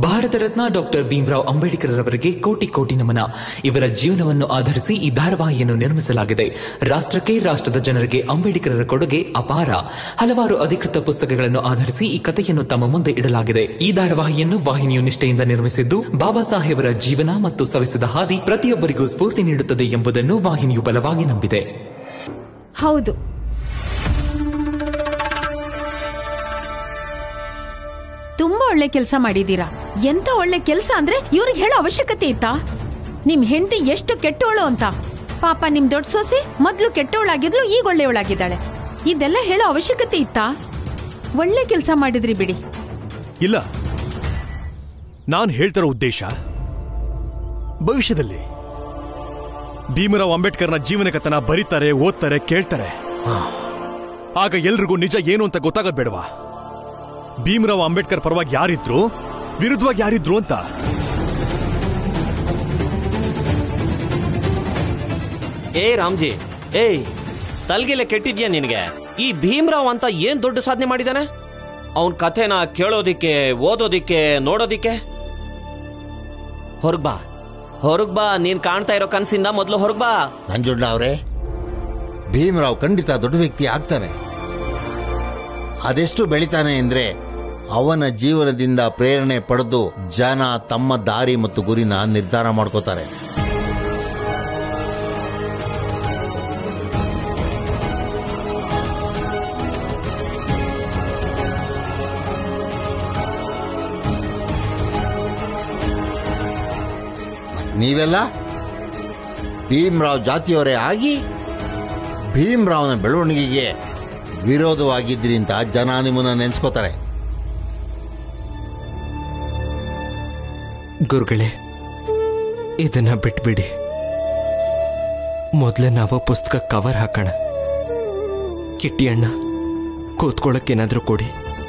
Bharat Ratna doctor Bhimrao Ambedkar ಅವರಿಗೆ ಕೋಟಿ ಕೋಟಿ ನಮನ ಇವರ ಜೀವನವನ್ನು ಆಧರಿಸಿ ಈ ಧಾರಾವಾಹಿಯನ್ನು ನಿರ್ಮಿಸಲಾಗಿದೆ ರಾಷ್ಟ್ರಕ್ಕೆ ರಾಷ್ಟ್ರದ ಜನರಿಗೆ ಅಂಬೇಡ್ಕರರ ಕೊಡುಗೆ ಅಪಾರ ಹಲವಾರು ಅಧಿಕೃತ ಪುಸ್ತಕಗಳನ್ನು ಆಧರಿಸಿ ಈ ಕಥೆಯನ್ನು ತಮ್ಮ ಮುಂದೆ ಇಡಲಾಗಿದೆ ಈ ಧಾರಾವಾಹಿಯನ್ನು ವಾಹಿನಿಯು ನಿಷ್ಠೆಯಿಂದ ನಿರ್ಮಿಸಿದ್ದು ಬಾಬಾ ಸಾಹೇಬರ ಜೀವನ ಮತ್ತು ಸವಿಸಿದ ಹಾದಿ ಪ್ರತಿಯೊಬ್ಬರಿಗೂ ಸ್ಫೂರ್ತಿ ನೀಡುತ್ತದೆ ಎಂಬುದನ್ನು ವಾಹಿನಿಯು ಬಲವಾಗಿ ನಂಬಿದೆ ಹೌದು ತುಂಬಾ ಒಳ್ಳೆ ಕೆಲಸ ಮಾಡಿದೀರಾ ಎಂತ ಒಳ್ಳೆ ಕೆಲಸ ಅಂದ್ರೆ ಇವ್ರಿಗೆ ಹೇಳೋ ಅವಶ್ಯಕತೆ ಇತ್ತಾ ನಿಮ್ ಹೆಂಡತಿ ಎಷ್ಟು ಕೆಟ್ಟವಳು ಅಂತ ಪಾಪ ನಿಮ್ ದೊಡ್ಡ ಸೊಸೆ ಮೊದ್ಲು ಕೆಟ್ಟವಳಾಗಿದ್ಲು ಈಗ ಒಳ್ಳೆಯವಳಾಗಿದ್ದಾಳೆ ಇದೆಲ್ಲ ಹೇಳೋ ಅವಶ್ಯಕತೆ ಇತ್ತಾ ಒಳ್ಳೆ ಕೆಲಸ ಮಾಡಿದ್ರಿ ಬಿಡಿ ಇಲ್ಲ ನಾನು ಹೇಳ್ತಿರೋ ಉದ್ದೇಶ ಭವಿಷ್ಯದಲ್ಲಿ ಭೀಮರಾವ್ ಅಂಬೇಡ್ಕರ್ನ ಜೀವನ ಕಥನ ಬರೀತಾರೆ ಓದ್ತಾರೆ ಕೇಳ್ತಾರೆ ಆಗ ಎಲ್ರಿಗೂ ನಿಜ ಏನು ಅಂತ ಗೊತ್ತಾಗೋದ್ ಬೇಡವಾ ಭೀಮರಾವ್ ಅಂಬೇಡ್ಕರ್ ಪರವಾಗಿ ಯಾರಿದ್ರು ವಿರುದ್ಧವಾಗಿ ಯಾರಿದ್ರು ಅಂತ ಏ ರಾಮ್ಜಿ ಏಯ್ ತಲ್ಗೆಲೆ ಕೆಟ್ಟಿದ್ಯಾ ನಿನಗೆ ಈ ಭೀಮ್ರಾವ್ ಅಂತ ಏನ್ ದೊಡ್ಡ ಸಾಧನೆ ಮಾಡಿದಾನೆ ಅವನ್ ಕಥೆನ ಕೇಳೋದಿಕ್ಕೆ ಓದೋದಿಕ್ಕೆ ನೋಡೋದಿಕ್ಕೆ ಹೊರಗ್ ಬಾ ಹೊರಗ್ ಬಾ ನೀನ್ ಕಾಣ್ತಾ ಇರೋ ಕನ್ಸಿಂದ ಮೊದಲು ಹೊರಗ್ ಬಾ ನಂಜುಂಡ ಅವರೇ ಭೀಮರಾವ್ ಖಂಡಿತ ದೊಡ್ಡ ವ್ಯಕ್ತಿ ಆಗ್ತಾನೆ ಅದೆಷ್ಟು ಬೆಳಿತಾನೆ ಅಂದ್ರೆ ಅವನ ಜೀವನದಿಂದ ಪ್ರೇರಣೆ ಪಡೆದು ಜನ ತಮ್ಮ ದಾರಿ ಮತ್ತು ಗುರಿನ ನಿರ್ಧಾರ ಮಾಡ್ಕೋತಾರೆ ನೀವೆಲ್ಲ ಭೀಮ್ರಾವ್ ಜಾತಿಯವರೇ ಆಗಿ ಭೀಮ್ರಾವ್ನ ಬೆಳವಣಿಗೆಗೆ ವಿರೋಧವಾಗಿದ್ರಿ ಅಂತ ಜನ ನಿಮ್ಮನ್ನ ನೆನೆಸ್ಕೋತಾರೆ ಗುರುಗಳೇ ಇದನ್ನ ಬಿಟ್ಬಿಡಿ ಮೊದಲೇ ನಾವು ಪುಸ್ತಕ ಕವರ್ ಹಾಕೋಣ ಕಿಟ್ಟಿ ಅಣ್ಣ ಕೂತ್ಕೊಳ್ಳೋಕ್ಕೇನಾದ್ರೂ ಕೊಡಿ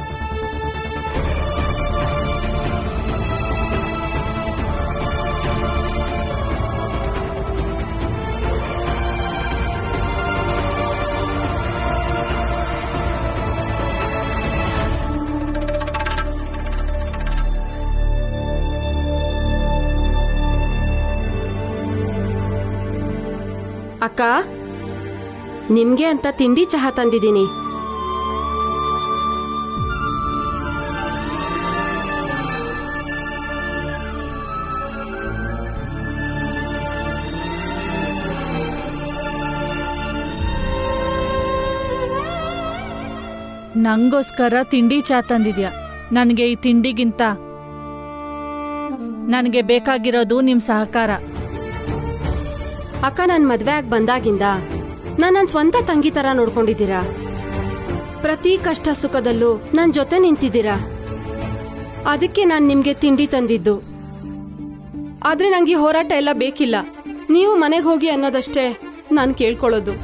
ಅಕ್ಕ ನಿಮ್ಗೆ ಅಂತ ತಿಂಡಿ ಚಹಾ ತಂದಿದ್ದೀನಿ ನಂಗೋಸ್ಕರ ತಿಂಡಿ ಚಾ ತಂದಿದ್ಯಾ ನನಗೆ ಈ ತಿಂಡಿಗಿಂತ ನನಗೆ ಬೇಕಾಗಿರೋದು ನಿಮ್ ಸಹಕಾರ ಅಕ್ಕ ನನ್ ಮದ್ವೆ ಆಗಿ ಬಂದಾಗಿಂದ ನಾನ್ ನನ್ ಸ್ವಂತ ತಂಗಿ ತರ ನೋಡ್ಕೊಂಡಿದ್ದೀರಾ ಪ್ರತಿ ಕಷ್ಟ ಸುಖದಲ್ಲೂ ನನ್ ಜೊತೆ ನಿಂತಿದ್ದೀರಾ ಅದಕ್ಕೆ ನಾನ್ ನಿಮ್ಗೆ ತಿಂಡಿ ತಂದಿದ್ದು ಆದ್ರೆ ನಂಗೆ ಈ ಹೋರಾಟ ಎಲ್ಲ ಬೇಕಿಲ್ಲ ನೀವು ಮನೆಗೆ ಹೋಗಿ ಅನ್ನೋದಷ್ಟೇ ನಾನ್ ಕೇಳ್ಕೊಳ್ಳೋದು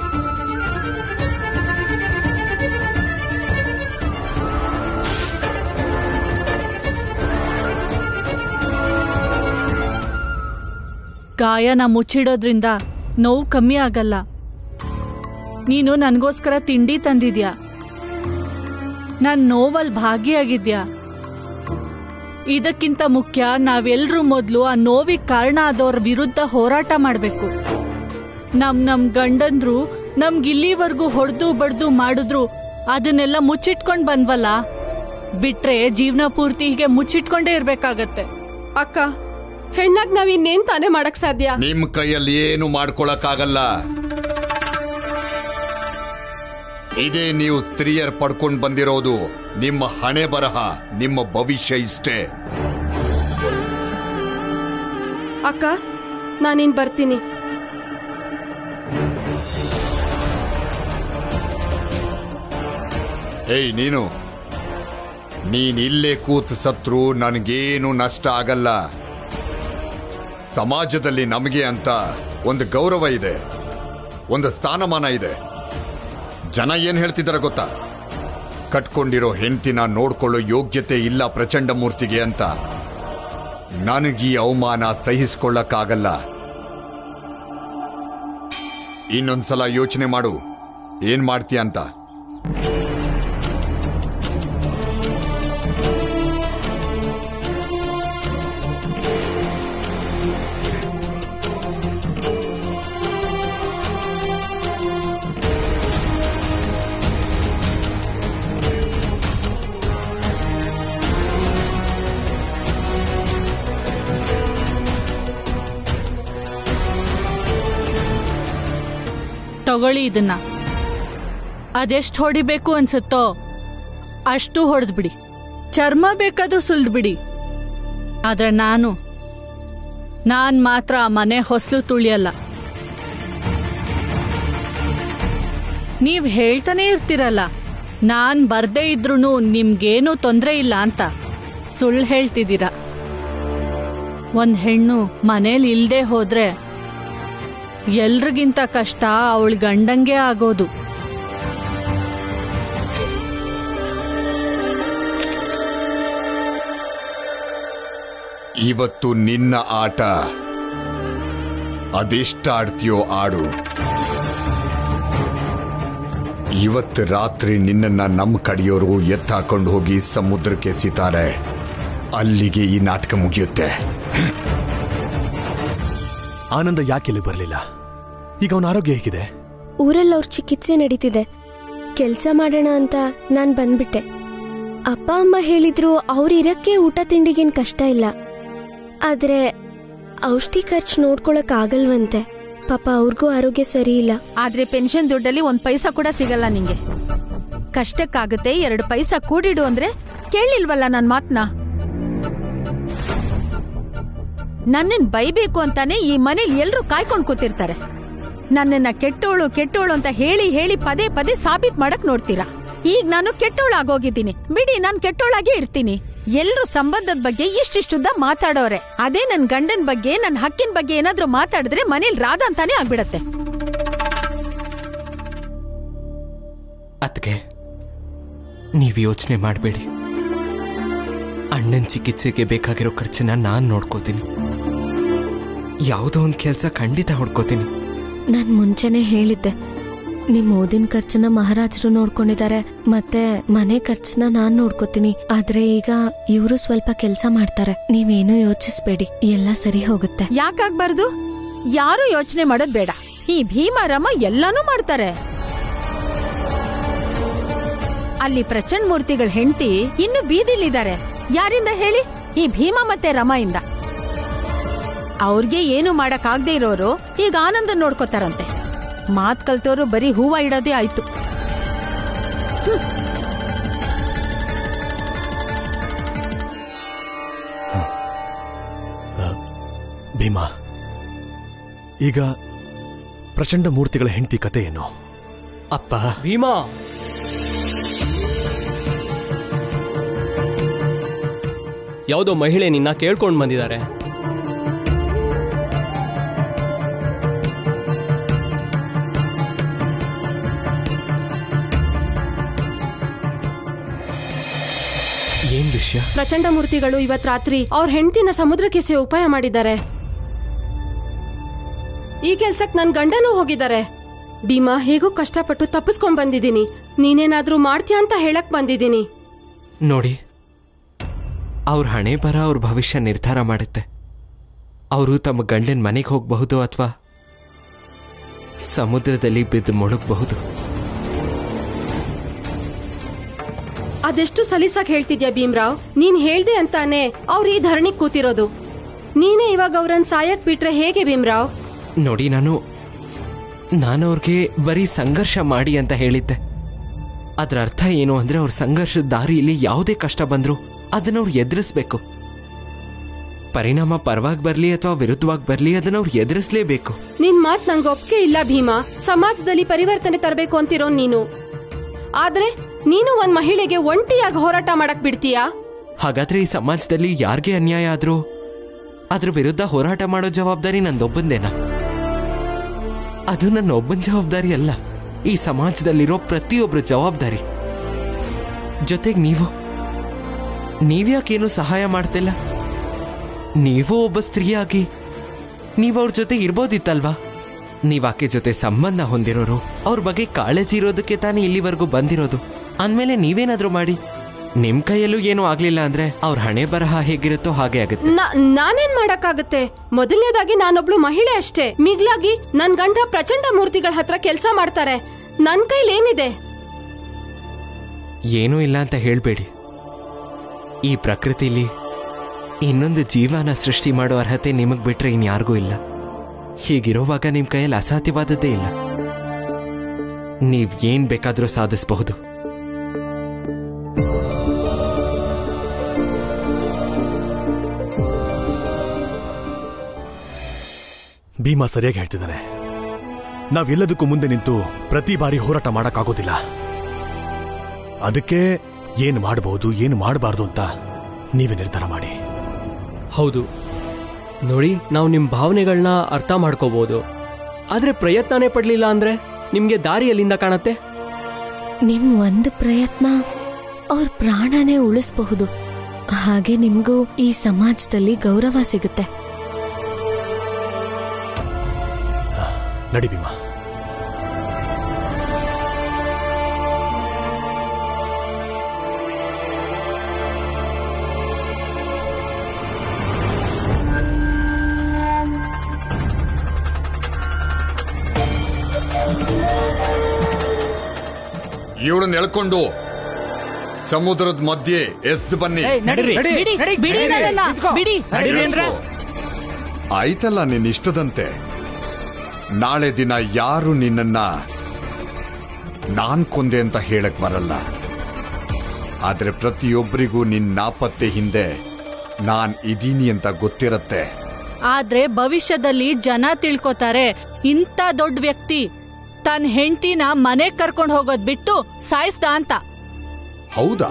ಗಾಯನ ಮುಚ್ಚಿಡೋದ್ರಿಂದ ನೋವು ಕಮ್ಮಿ ಆಗಲ್ಲ ನೀನು ನನಗೋಸ್ಕರ ತಿಂಡಿ ತಂದಿದ್ಯಾ ನನ್ ನೋವಲ್ ಭಾಗಿಯಾಗಿದ್ಯಾ ಇದಕ್ಕಿಂತ ಮುಖ್ಯ ನಾವೆಲ್ಲರೂ ಮೊದಲು ಆ ನೋವಿಗೆ ಕಾರಣ ಆದವ್ರ ವಿರುದ್ಧ ಹೋರಾಟ ಮಾಡಬೇಕು ನಮ್ ನಮ್ ಗಂಡಂದ್ರು ನಮ್ಗೆ ಇಲ್ಲಿವರೆಗೂ ಹೊಡೆದು ಬಡ್ದು ಮಾಡಿದ್ರು ಅದನ್ನೆಲ್ಲ ಮುಚ್ಚಿಟ್ಕೊಂಡ್ ಬಂದ್ವಲ್ಲ ಬಿಟ್ರೆ ಜೀವನ ಪೂರ್ತಿ ಹೀಗೆ ಮುಚ್ಚಿಟ್ಕೊಂಡೇ ಇರ್ಬೇಕಾಗತ್ತೆ ಅಕ್ಕ ಹೆಣ್ಣಾಗ್ ನಾವ್ ಇನ್ನೇನ್ ತಾನೇ ಮಾಡಕ್ ಸಾಧ್ಯ ನಿಮ್ ಕೈಯಲ್ಲಿ ಏನು ಮಾಡ್ಕೊಳಕ್ಕಾಗಲ್ಲ ಇದೇ ನೀವು ಸ್ತ್ರೀಯರ್ ಪಡ್ಕೊಂಡ್ ಬಂದಿರೋದು ನಿಮ್ಮ ಹಣೆ ಬರಹ ನಿಮ್ಮ ಭವಿಷ್ಯ ಇಷ್ಟೇ ಅಕ್ಕ ನಾನಿನ್ ಬರ್ತೀನಿ ಏಯ್ ನೀನು ನೀನ್ ಇಲ್ಲೇ ಕೂತ್ ಸತ್ರು ನನಗೇನು ನಷ್ಟ ಆಗಲ್ಲ ಸಮಾಜದಲ್ಲಿ ನಮಗೆ ಅಂತ ಒಂದು ಗೌರವ ಇದೆ ಒಂದು ಸ್ಥಾನಮಾನ ಇದೆ ಜನ ಏನ್ ಹೇಳ್ತಿದಾರೆ ಗೊತ್ತಾ ಕಟ್ಕೊಂಡಿರೋ ಹೆಂಡತಿನ ನೋಡ್ಕೊಳ್ಳೋ ಯೋಗ್ಯತೆ ಇಲ್ಲ ಪ್ರಚಂಡ ಮೂರ್ತಿಗೆ ಅಂತ ನನಗೀ ಅವಮಾನ ಸಹಿಸ್ಕೊಳ್ಳಕ್ಕಾಗಲ್ಲ ಇನ್ನೊಂದ್ಸಲ ಯೋಚನೆ ಮಾಡು ಏನ್ ಮಾಡ್ತೀಯ ಅಂತ ತಗೊಳ್ಳಿ ಇದನ್ನ ಅದೆಷ್ಟು ಹೊಡಿಬೇಕು ಅನ್ಸುತ್ತೋ ಅಷ್ಟು ಹೊಡೆದ್ಬಿಡಿ ಚರ್ಮ ಬೇಕಾದ್ರೂ ಸುಲ್ದ್ಬಿಡಿ ಆದ್ರೆ ನಾನು ನಾನ್ ಮಾತ್ರ ಆ ಮನೆ ಹೊಸಲು ತುಳಿಯಲ್ಲ ನೀವ್ ಹೇಳ್ತಾನೆ ಇರ್ತಿರಲ್ಲ ನಾನ್ ಬರ್ದೇ ಇದ್ರೂ ನಿಮ್ಗೇನು ತೊಂದ್ರೆ ಇಲ್ಲ ಅಂತ ಸುಳ್ಳು ಹೇಳ್ತಿದ್ದೀರಾ ಒಂದ್ ಹೆಣ್ಣು ಮನೇಲಿ ಇಲ್ದೇ ಹೋದ್ರೆ ಎಲ್ರಿಗಿಂತ ಕಷ್ಟ ಅವಳ ಗಂಡಂಗೆ ಆಗೋದು ಇವತ್ತು ನಿನ್ನ ಆಟ ಅದೆಷ್ಟಾಡ್ತೀಯೋ ಆಡು ಇವತ್ತು ರಾತ್ರಿ ನಿನ್ನನ್ನ ನಮ್ಮ ಕಡೆಯೋರು ಎತ್ತಾಕೊಂಡು ಹೋಗಿ ಸಮುದ್ರಕ್ಕೆ ಎಸಿತಾರೆ ಅಲ್ಲಿಗೆ ಈ ನಾಟಕ ಮುಗಿಯುತ್ತೆ ಆನಂದ ಯಾಕೆ ಇಲ್ಲಿ ಬರಲಿಲ್ಲ ಈಗ ಅವನ ಆರೋಗ್ಯ ಹೇಗಿದೆ ಊರಲ್ಲಿ ಅವ್ರ ಚಿಕಿತ್ಸೆ ನಡೀತಿದೆ ಕೆಲಸ ಮಾಡೋಣ ಅಂತ ನಾನು ಬಂದ್ಬಿಟ್ಟೆ ಅಪ್ಪ ಅಮ್ಮ ಹೇಳಿದ್ರು ಅವ್ರಿರಕ್ಕೆ ಊಟ ತಿಂಡಿಗೇನ್ ಕಷ್ಟ ಇಲ್ಲ ಆದ್ರೆ ಔಷಧಿ ಖರ್ಚು ನೋಡ್ಕೊಳಕ್ ಆಗಲ್ವಂತೆ ಪಾಪ ಅವ್ರಿಗೂ ಆರೋಗ್ಯ ಸರಿ ಇಲ್ಲ ಆದ್ರೆ ಪೆನ್ಷನ್ ದುಡ್ಡಲ್ಲಿ ಒಂದ್ ಪೈಸಾ ಕೂಡ ಸಿಗಲ್ಲ ನಿಂಗೆ ಕಷ್ಟಕ್ಕಾಗುತ್ತೆ ಎರಡು ಪೈಸಾ ಕೂಡಿಡು ಅಂದ್ರೆ ಕೇಳಿಲ್ವಲ್ಲ ನನ್ ಮಾತ್ನ ನನ್ನನ್ ಬೈಬೇಕು ಅಂತಾನೆ ಈ ಮನೇಲಿ ಎಲ್ರು ಕಾಯ್ಕೊಂಡ್ ಕೂತಿರ್ತಾರೆ ನನ್ನನ್ನ ಕೆಟ್ಟೋಳು ಕೆಟ್ಟೋಳು ಅಂತ ಹೇಳಿ ಹೇಳಿ ಪದೇ ಪದೇ ಸಾಬೀತ್ ಮಾಡಕ್ ನೋಡ್ತೀರಾ ಈಗ ನಾನು ಕೆಟ್ಟೋಳಾಗೋಗಿದ್ದೀನಿ ಬಿಡಿ ನಾನ್ ಕೆಟ್ಟೋಳಾಗೇ ಇರ್ತೀನಿ ಎಲ್ರು ಸಂಬಂಧದ ಬಗ್ಗೆ ಇಷ್ಟಿಷ್ಟುದ್ದ ಮಾತಾಡೋರೆ ಅದೇ ನನ್ ಗಂಡನ್ ಬಗ್ಗೆ ನನ್ ಹಕ್ಕಿನ ಬಗ್ಗೆ ಏನಾದ್ರೂ ಮಾತಾಡಿದ್ರೆ ಮನೇಲಿ ರಾಧ ಅಂತಾನೆ ಆಗ್ಬಿಡತ್ತೆ ಅತ್ಗೆ ನೀವು ಯೋಚನೆ ಮಾಡಬೇಡಿ ಅಣ್ಣನ ಚಿಕಿತ್ಸೆಗೆ ಬೇಕಾಗಿರೋ ಖರ್ಚನ್ನ ನಾನು ನೋಡ್ಕೋತೀನಿ ಯಾವುದೋ ಒಂದು ಕೆಲಸ ಖಂಡಿತ ಹೊಡ್ಕೋತೀನಿ ನಾನ್ ಮುಂಚೆನೆ ಹೇಳಿದ್ದೆ ನಿಮ್ ಓದಿನ ಖರ್ಚನ್ನ ಮಹಾರಾಜರು ನೋಡ್ಕೊಂಡಿದ್ದಾರೆ ಮತ್ತೆ ಮನೆ ಖರ್ಚನ್ನ ನಾನ್ ನೋಡ್ಕೋತೀನಿ ಆದ್ರೆ ಈಗ ಇವರು ಸ್ವಲ್ಪ ಕೆಲಸ ಮಾಡ್ತಾರೆ ನೀವೇನು ಯೋಚಿಸ್ಬೇಡಿ ಎಲ್ಲ ಸರಿ ಹೋಗುತ್ತೆ ಯಾಕಾಗ್ಬಾರ್ದು ಯಾರು ಯೋಚನೆ ಮಾಡೋದ್ ಬೇಡ ಈ ಭೀಮಾರಾಮ ಎಲ್ಲಾನು ಮಾಡ್ತಾರೆ ಅಲ್ಲಿ ಪ್ರಚಂಡ್ ಮೂರ್ತಿಗಳ ಹೆಂಡತಿ ಇನ್ನು ಬೀದಿಲಿದ್ದಾರೆ ಯಾರಿಂದ ಹೇಳಿ ಈ ಭೀಮ ಮತ್ತೆ ರಮಾಯಿಂದ ಅವ್ರಿಗೆ ಏನು ಮಾಡಕ್ ಆಗದೆ ಇರೋರು ಈಗ ಆನಂದ ನೋಡ್ಕೋತಾರಂತೆ ಮಾತ್ ಕಲ್ತೋರು ಬರೀ ಹೂವ ಇಡೋದೇ ಆಯ್ತು ಭೀಮಾ ಈಗ ಪ್ರಚಂಡ ಮೂರ್ತಿಗಳ ಹೆಂಡತಿ ಕತೆ ಏನು ಅಪ್ಪ ಭೀಮಾ ಯಾವುದೋ ಮಹಿಳೆ ನಿನ್ನ ಕೇಳ್ಕೊಂಡು ಬಂದಿದ್ದಾರೆ ಏನ್ ವಿಷಯ ಪ್ರಚಂಡ ಮೂರ್ತಿಗಳು ಇವತ್ ರಾತ್ರಿ ಅವ್ರ ಹೆಂಡತಿನ ಸಮುದ್ರಕ್ಕೆ ಉಪಾಯ ಮಾಡಿದ್ದಾರೆ ಈ ಕೆಲ್ಸಕ್ ನನ್ ಗಂಡನೂ ಹೋಗಿದ್ದಾರೆ ಭೀಮಾ ಹೇಗೂ ಕಷ್ಟಪಟ್ಟು ತಪ್ಪಿಸ್ಕೊಂಡ್ ಬಂದಿದ್ದೀನಿ ನೀನೇನಾದ್ರೂ ಮಾಡ್ತೀಯ ಅಂತ ಹೇಳಕ್ ಬಂದಿದ್ದೀನಿ ನೋಡಿ ಅವ್ರ ಹಣೆ ಬರ ಅವ್ರ ಭವಿಷ್ಯ ನಿರ್ಧಾರ ಮಾಡುತ್ತೆ ಅವರು ತಮ್ಮ ಗಂಡನ ಮನೆಗೆ ಹೋಗಬಹುದು ಅಥವಾ ಸಮುದ್ರದಲ್ಲಿ ಬಿದ್ದು ಮುಳುಗಬಹುದು ಅದೆಷ್ಟು ಸಲೀಸಾಗಿ ಹೇಳ್ತಿದ್ಯಾ ಭೀಮ್ರಾವ್ ನೀನ್ ಹೇಳ್ದೆ ಅಂತಾನೆ ಅವ್ರು ಈ ಧರಣಿ ಕೂತಿರೋದು ನೀನೇ ಇವಾಗ ಅವ್ರನ್ನ ಸಾಯಕ್ ಬಿಟ್ರೆ ಹೇಗೆ ಭೀಮ್ರಾವ್ ನೋಡಿ ನಾನು ನಾನು ಅವ್ರಿಗೆ ಬರೀ ಸಂಘರ್ಷ ಮಾಡಿ ಅಂತ ಹೇಳಿದ್ದೆ ಅದರ ಅರ್ಥ ಏನು ಅಂದ್ರೆ ಅವ್ರ ಸಂಘರ್ಷದ ದಾರಿಯಲ್ಲಿ ಯಾವುದೇ ಕಷ್ಟ ಬಂದ್ರು ಅದನ್ನ ಅವ್ರು ಎದುರಿಸ್ಬೇಕು ಪರಿಣಾಮ ಪರವಾಗಿ ಬರ್ಲಿ ಅಥವಾ ವಿರುದ್ಧವಾಗಿ ಬರ್ಲಿ ಅದನ್ನ ಅವ್ರು ಎದುರಿಸ್ಲೇಬೇಕು ನಿನ್ ಮಾತ್ ನಂಗೆ ಒಪ್ಪಿಗೆ ಇಲ್ಲ ಭೀಮಾ ಸಮಾಜದಲ್ಲಿ ಪರಿವರ್ತನೆ ತರಬೇಕು ಅಂತಿರೋ ನೀನು ಆದ್ರೆ ನೀನು ಒಂದ್ ಮಹಿಳೆಗೆ ಒಂಟಿಯಾಗಿ ಹೋರಾಟ ಮಾಡಕ್ ಬಿಡ್ತೀಯಾ ಹಾಗಾದ್ರೆ ಈ ಸಮಾಜದಲ್ಲಿ ಯಾರಿಗೆ ಅನ್ಯಾಯ ಆದ್ರೂ ಅದ್ರ ವಿರುದ್ಧ ಹೋರಾಟ ಮಾಡೋ ಜವಾಬ್ದಾರಿ ನಂದೊಬ್ಬಂದೇನಾ ಅದು ನನ್ನ ಒಬ್ಬನ ಜವಾಬ್ದಾರಿ ಅಲ್ಲ ಈ ಸಮಾಜದಲ್ಲಿರೋ ಪ್ರತಿಯೊಬ್ಬರ ಜವಾಬ್ದಾರಿ ಜೊತೆಗೆ ನೀವು ನೀವ್ಯಾಕೇನು ಸಹಾಯ ಮಾಡ್ತಿಲ್ಲ ನೀವು ಒಬ್ಬ ಸ್ತ್ರೀಯಾಗಿ ನೀವು ಅವ್ರ ಜೊತೆ ಇರ್ಬೋದಿತ್ತಲ್ವಾ ನೀವ್ ಆಕೆ ಜೊತೆ ಸಂಬಂಧ ಹೊಂದಿರೋರು ಅವ್ರ ಬಗ್ಗೆ ಕಾಳಜಿ ಇರೋದಕ್ಕೆ ತಾನೇ ಇಲ್ಲಿವರೆಗೂ ಬಂದಿರೋದು ಅಂದ್ಮೇಲೆ ನೀವೇನಾದ್ರೂ ಮಾಡಿ ನಿಮ್ ಕೈಯಲ್ಲೂ ಏನೂ ಆಗ್ಲಿಲ್ಲ ಅಂದ್ರೆ ಅವ್ರ ಹಣೆ ಬರಹ ಹೇಗಿರುತ್ತೋ ಹಾಗೆ ಆಗುತ್ತೆ ನಾ- ನಾನೇನ್ ಮಾಡಕ್ಕಾಗತ್ತೆ ಮೊದಲನೇದಾಗಿ ನಾನೊಬ್ಳು ಮಹಿಳೆ ಅಷ್ಟೇ ಮಿಗ್ಲಾಗಿ ನನ್ ಗಂಡ ಪ್ರಚಂಡ ಮೂರ್ತಿಗಳ ಹತ್ರ ಕೆಲ್ಸ ಮಾಡ್ತಾರೆ ನನ್ ಕೈಲೇನಿದೆ ಏನೂ ಇಲ್ಲ ಅಂತ ಹೇಳ್ಬೇಡಿ ಈ ಪ್ರಕೃತಿಲಿ ಇನ್ನೊಂದು ಜೀವನ ಸೃಷ್ಟಿ ಮಾಡೋ ಅರ್ಹತೆ ನಿಮಗ್ ಬಿಟ್ರೆ ಇನ್ಯಾರಿಗೂ ಇಲ್ಲ ಹೀಗಿರೋವಾಗ ನಿಮ್ ಕೈಯಲ್ಲಿ ಅಸಾಧ್ಯವಾದದ್ದೇ ಇಲ್ಲ ನೀವ್ ಏನ್ ಬೇಕಾದ್ರೂ ಸಾಧಿಸಬಹುದು ಭೀಮಾ ಸರಿಯಾಗಿ ಹೇಳ್ತಿದ್ದಾನೆ ನಾವೆಲ್ಲದಕ್ಕೂ ಮುಂದೆ ನಿಂತು ಪ್ರತಿ ಬಾರಿ ಹೋರಾಟ ಮಾಡಕ್ಕಾಗೋದಿಲ್ಲ ಅದಕ್ಕೆ ಏನು ಮಾಡಬಹುದು ಏನು ಮಾಡಬಾರ್ದು ಅಂತ ನೀವೇ ನಿರ್ಧಾರ ಮಾಡಿ ಹೌದು ನೋಡಿ ನಾವು ನಿಮ್ಮ ಭಾವನೆಗಳನ್ನ ಅರ್ಥ ಮಾಡ್ಕೋಬಹುದು ಆದ್ರೆ ಪ್ರಯತ್ನನೇ ಪಡ್ಲಿಲ್ಲ ಅಂದ್ರೆ ನಿಮ್ಗೆ ದಾರಿ ಎಲ್ಲಿಂದ ಕಾಣತ್ತೆ ನಿಮ್ ಒಂದು ಪ್ರಯತ್ನ ಅವ್ರ ಪ್ರಾಣನೇ ಉಳಿಸಬಹುದು ಹಾಗೆ ನಿಮ್ಗೂ ಈ ಸಮಾಜದಲ್ಲಿ ಗೌರವ ಸಿಗುತ್ತೆ ನಡಿ ಭೀಮಾ ಇವಳನ್ನ ಎಳ್ಕೊಂಡು ಸಮುದ್ರದ ಮಧ್ಯೆ ಎಸ್ದು ಬನ್ನಿ ಬಿಡಿ ಬಿಡಿ ನನ್ನನ್ನ, ಬಿಡಿ ಆಯ್ತಲ್ಲ ನಿನ್ನ ಇಷ್ಟದಂತೆ ನಾಳೆ ದಿನ ಯಾರು ನಿನ್ನನ್ನ ನಾನ್ ಕೊಂದೆ ಅಂತ ಹೇಳಕ್ ಬರಲ್ಲ ಆದ್ರೆ ಪ್ರತಿಯೊಬ್ಬರಿಗೂ ನಿನ್ ನಾಪತ್ತೆ ಹಿಂದೆ ನಾನ್ ಇದೀನಿ ಅಂತ ಗೊತ್ತಿರತ್ತೆ ಆದ್ರೆ ಭವಿಷ್ಯದಲ್ಲಿ ಜನ ತಿಳ್ಕೊತಾರೆ ಇಂಥ ದೊಡ್ಡ ವ್ಯಕ್ತಿ ತನ್ನ ಹೆಂಡತಿನ ಮನೆಗ್ ಕರ್ಕೊಂಡು ಹೋಗೋದ್ ಬಿಟ್ಟು ಸಾಯಿಸ್ದ ಅಂತ ಹೌದಾ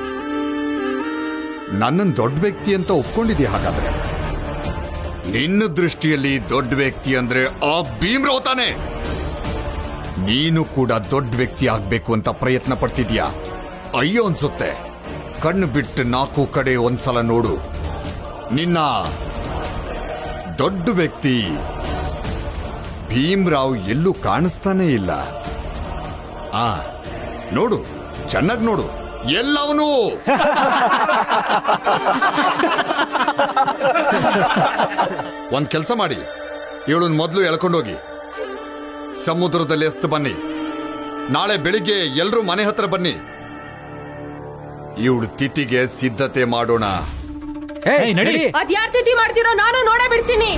ನನ್ನನ್ ದೊಡ್ಡ ವ್ಯಕ್ತಿ ಅಂತ ಒಪ್ಕೊಂಡಿದ್ಯಾ ಹಾಗಾದ್ರೆ ನಿನ್ನ ದೃಷ್ಟಿಯಲ್ಲಿ ದೊಡ್ಡ ವ್ಯಕ್ತಿ ಅಂದ್ರೆ ಆ ಭೀಮ್ರಾವ್ ತಾನೆ ನೀನು ಕೂಡ ದೊಡ್ಡ ವ್ಯಕ್ತಿ ಆಗ್ಬೇಕು ಅಂತ ಪ್ರಯತ್ನ ಪಡ್ತಿದ್ಯಾ ಅಯ್ಯೋ ಅನ್ಸುತ್ತೆ ಕಣ್ಣು ಬಿಟ್ಟು ನಾಲ್ಕು ಕಡೆ ಒಂದ್ಸಲ ನೋಡು ನಿನ್ನ ದೊಡ್ಡ ವ್ಯಕ್ತಿ ಭೀಮ್ರಾವ್ ಎಲ್ಲೂ ಕಾಣಿಸ್ತಾನೇ ಇಲ್ಲ ಆ ನೋಡು ಚೆನ್ನಾಗಿ ನೋಡು ಎಲ್ಲವನು ಒಂದ್ ಕೆಲಸ ಮಾಡಿ ಇವಳನ್ ಮೊದಲು ಎಳ್ಕೊಂಡೋಗಿ ಸಮುದ್ರದಲ್ಲಿ ಎಸ್ತು ಬನ್ನಿ ನಾಳೆ ಬೆಳಿಗ್ಗೆ ಎಲ್ರೂ ಮನೆ ಹತ್ರ ಬನ್ನಿ ಇವಳು ತಿಥಿಗೆ ಸಿದ್ಧತೆ ಮಾಡೋಣ ಅದ್ಯಾರ್ ತಿಥಿ ಮಾಡ್ತಿರೋ ನಾನು ನೋಡೇ ಬಿಡ್ತೀನಿ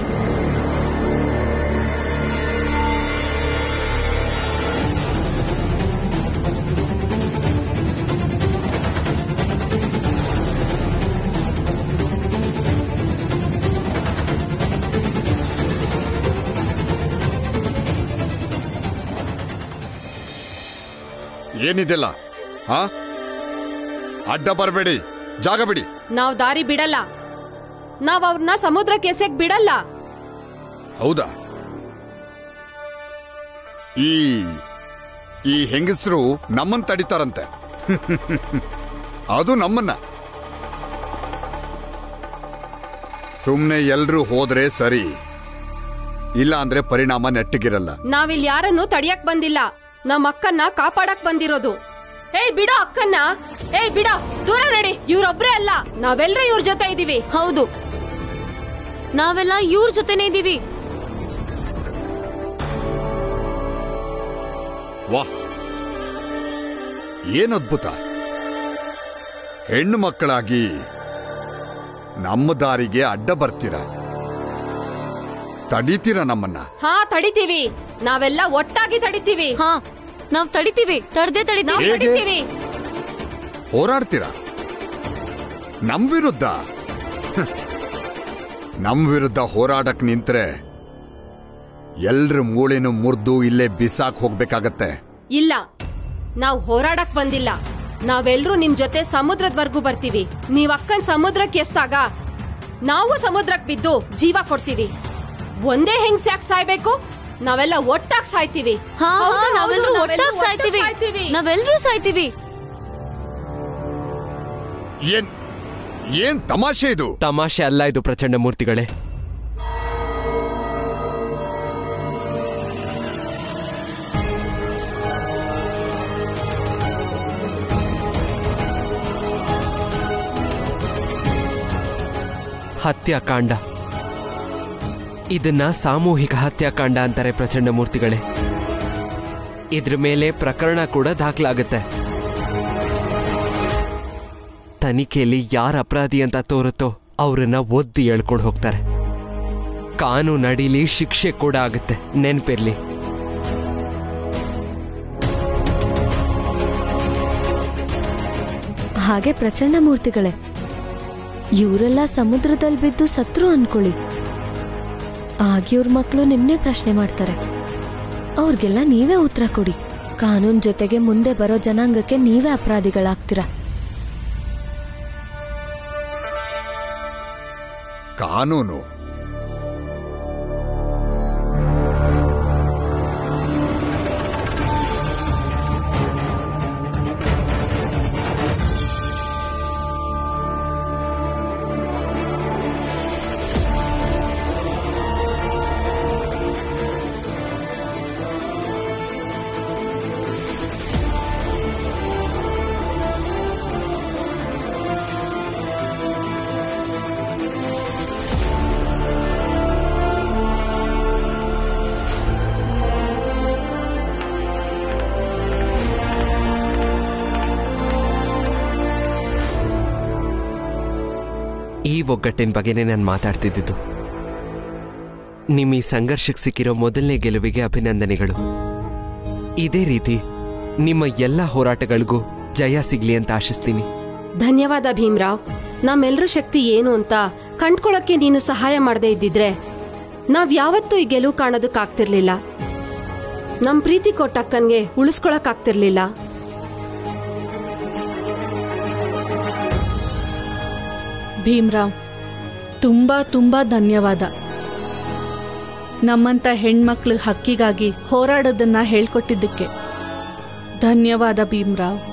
ಏನಿದೆಲ್ಲ ಹಾ ಅಡ್ಡ ಬರಬೇಡಿ ಜಾಗ ಬಿಡಿ ನಾವ್ ದಾರಿ ಬಿಡಲ್ಲ ನಾವ್ ಅವ್ರನ್ನ ಸಮುದ್ರಕ್ಕೆ ಎಸೆಕ್ ಬಿಡಲ್ಲ ಹೌದಾ ಈ ಈ ಹೆಂಗಸರು ನಮ್ಮನ್ನ ತಡಿತಾರಂತೆ ಅದು ನಮ್ಮನ್ನ ಸುಮ್ನೆ ಎಲ್ರೂ ಹೋದ್ರೆ ಸರಿ ಇಲ್ಲ ಅಂದ್ರೆ ಪರಿಣಾಮ ನೆಟ್ಟಗಿರಲ್ಲ ನಾವಿಲ್ ಯಾರನ್ನು ತಡಿಯಕ್ ಬಂದಿಲ್ಲ ನಮ್ ಅಕ್ಕನ್ನ ಕಾಪಾಡಕ್ ಬಂದಿರೋದು ಏಯ್ ಬಿಡೋ ಅಕ್ಕನ್ನ ಏಯ್ ಬಿಡೋ ದೂರ ನಡಿ ಇವ್ರೊಬ್ರೇ ಅಲ್ಲ ನಾವೆಲ್ಲರೂ ಇವ್ರ ಜೊತೆ ಇದೀವಿ ಹೌದು ನಾವೆಲ್ಲ ಇವ್ರ ಜೊತೆನೇ ಇದೀವಿ ವಾಹ್ ಏನ್ ಅದ್ಭುತ ಹೆಣ್ಣು ಮಕ್ಕಳಾಗಿ ನಮ್ಮ ದಾರಿಗೆ ಅಡ್ಡ ಬರ್ತೀರ ತಡೀತೀರ ನಮ್ಮನ್ನ ಹಾ ತಡಿತೀವಿ ನಾವೆಲ್ಲ ಒಟ್ಟಾಗಿ ತಡಿತೀವಿ ಹಾ ನಾವ್ ತಡಿತೀವಿ ತಡ್ದೆ ತಡಿತೀವಿ ಹೇಗೆ? ತಡಿತೀವಿ ಹೋರಾಡ್ತೀರ ನಮ್ ವಿರುದ್ಧ ಹ್ಮ್. ನಮ್ ವಿರುದ್ಧ ಹೋರಾಡಕ್ ನಿಂತ್ರೆ ಎಲ್ರ ಮೂಳೆನು ಮುರಿದು ಇಲ್ಲೇ ಬಿಸಾಕ್ ಹೋಗ್ಬೇಕಾಗತ್ತೆ ಇಲ್ಲ ನಾವ್ ಹೋರಾಡಕ್ ಬಂದಿಲ್ಲ ನಾವೆಲ್ರೂ ನಿಮ್ ಜೊತೆ ಸಮುದ್ರದ್ವರ್ಗೂ ಬರ್ತೀವಿ ನೀವ್ ಅಕ್ಕನ್ ಸಮುದ್ರಕ್ಕೆ ಎಸ್ದಾಗ ನಾವು ಸಮುದ್ರಕ್ ಬಿದ್ದು ಜೀವ ಕೊಡ್ತೀವಿ ಒಂದೇ ಹೆಂಗ್ಸ್ ಯಾಕೆ ಸಾಯ್ಬೇಕು ನಾವೆಲ್ಲ ಒಟ್ಟಾಗ್ ಸಾಯ್ತೀವಿ ಹೌದು, ನಾವೆಲ್ಲರೂ ಒಟ್ಟಾಗ್ ಸಾಯ್ತೀವಿ ನಾವೆಲ್ಲರೂ ಸಾಯ್ತೀವಿ ಏನ್ ಏನ್ ತಮಾಷೆ ಇದು ತಮಾಷೆ ಅಲ್ಲ ಇದು ಪ್ರಚಂಡ ಮೂರ್ತಿಗಳೇ ಹತ್ಯಾಕಾಂಡ ಇದನ್ನ ಸಾಮೂಹಿಕ ಹತ್ಯಾಕಾಂಡ ಅಂತಾರೆ ಪ್ರಚಂಡ ಮೂರ್ತಿಗಳೇ ಇದ್ರ ಮೇಲೆ ಪ್ರಕರಣ ಕೂಡ ದಾಖಲಾಗುತ್ತೆ ತನಿಖೆಯಲ್ಲಿ ಯಾರ ಅಪರಾಧಿ ಅಂತ ತೋರುತ್ತೋ ಅವರನ್ನ ಒದ್ದು ಎಳ್ಕೊಂಡು ಹೋಗ್ತಾರೆ ಕಾನೂನು ಅಡಿಲಿ ಶಿಕ್ಷೆ ಕೂಡ ಆಗುತ್ತೆ ನೆನ್ಪಿರ್ಲಿ ಹಾಗೆ ಪ್ರಚಂಡ ಮೂರ್ತಿಗಳೇ ಇವರೆಲ್ಲ ಸಮುದ್ರದಲ್ಲಿ ಬಿದ್ದು ಸತ್ರು ಅನ್ಕೊಳ್ಳಿ ಆಗ ಇವ್ರ ಮಕ್ಕಳು ನಿಮ್ನೆ ಪ್ರಶ್ನೆ ಮಾಡ್ತಾರೆ ಅವ್ರಿಗೆಲ್ಲ ನೀವೇ ಉತ್ತರ ಕೊಡಿ ಕಾನೂನ್ ಜೊತೆಗೆ ಮುಂದೆ ಬರೋ ಜನಾಂಗಕ್ಕೆ ನೀವೇ ಅಪರಾಧಿಗಳಾಗ್ತೀರಾ ಕಾನೂನು ಈ ಒಗ್ಗಟ್ಟಿನ ಬಗ್ಗೆನೇ ನಾನು ಮಾತಾಡ್ತಿದ್ದಿದ್ದು ನಿಮ್ಮ ಈ ಸಂಘರ್ಷಕ್ಕೆ ಸಿಕ್ಕಿರೋ ಮೊದಲನೇ ಗೆಲುವಿಗೆ ಅಭಿನಂದನೆಗಳು ಇದೇ ರೀತಿ ನಿಮ್ಮ ಎಲ್ಲ ಹೋರಾಟಗಳಿಗೂ ಜಯ ಸಿಗ್ಲಿ ಅಂತ ಆಶಿಸ್ತೀನಿ ಧನ್ಯವಾದ ಭೀಮ್ರಾವ್ ನಮ್ಮೆಲ್ರ ಶಕ್ತಿ ಏನು ಅಂತ ಕಂಡ್ಕೊಳಕ್ಕೆ ನೀನು ಸಹಾಯ ಮಾಡದೇ ಇದ್ದಿದ್ರೆ ನಾವ್ ಯಾವತ್ತೂ ಈ ಗೆಲುವು ಕಾಣೋದಕ್ಕಾಗ್ತಿರ್ಲಿಲ್ಲ ನಮ್ ಪ್ರೀತಿ ಕೊಟ್ಟಕ್ಕನ್ಗೆ ಉಳಿಸ್ಕೊಳಕ್ಕಾಗ್ತಿರ್ಲಿಲ್ಲ ಭೀಮ್ರಾವ್ ತುಂಬಾ ತುಂಬಾ ಧನ್ಯವಾದ ನಮ್ಮಂತ ಹೆಣ್ಮಕ್ಳ ಹಕ್ಕಿಗಾಗಿ ಹೋರಾಡೋದನ್ನ ಹೇಳ್ಕೊಟ್ಟಿದ್ದಕ್ಕೆ ಧನ್ಯವಾದ ಭೀಮ್ರಾವ್